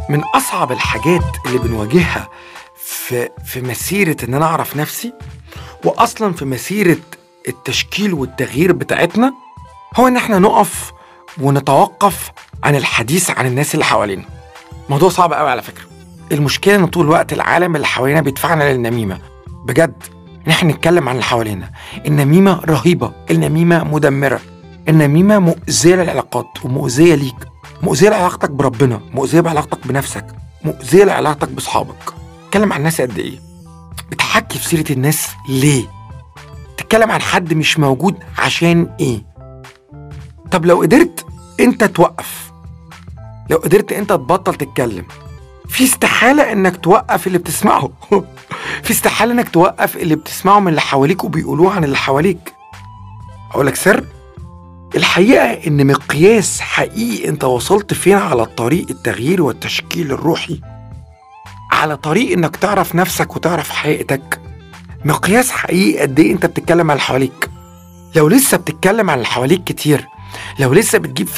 من اصعب الحاجات اللي بنواجهها في في مسيره ان انا اعرف نفسي واصلا في مسيره التشكيل والتغيير بتاعتنا هو ان احنا نقف ونتوقف عن الحديث عن الناس اللي حوالينا موضوع صعب قوي على فكره المشكله ان طول الوقت العالم اللي حوالينا بيدفعنا للنميمه بجد ان احنا نتكلم عن اللي حوالينا النميمه رهيبه النميمه مدمره النميمه مؤذيه للعلاقات ومؤذيه ليك مؤذيه لعلاقتك بربنا مؤذيه بعلاقتك بنفسك مؤذيه لعلاقتك باصحابك اتكلم عن الناس قد ايه بتحكي في سيره الناس ليه تتكلم عن حد مش موجود عشان ايه طب لو قدرت انت توقف لو قدرت انت تبطل تتكلم في استحالة انك توقف اللي بتسمعه في استحالة انك توقف اللي بتسمعه من اللي حواليك وبيقولوه عن اللي حواليك اقول لك سر الحقيقة ان مقياس حقيقي انت وصلت فين على طريق التغيير والتشكيل الروحي على طريق انك تعرف نفسك وتعرف حقيقتك مقياس حقيقي قد ايه انت بتتكلم عن اللي حواليك لو لسه بتتكلم عن اللي حواليك كتير لو لسه بتجيب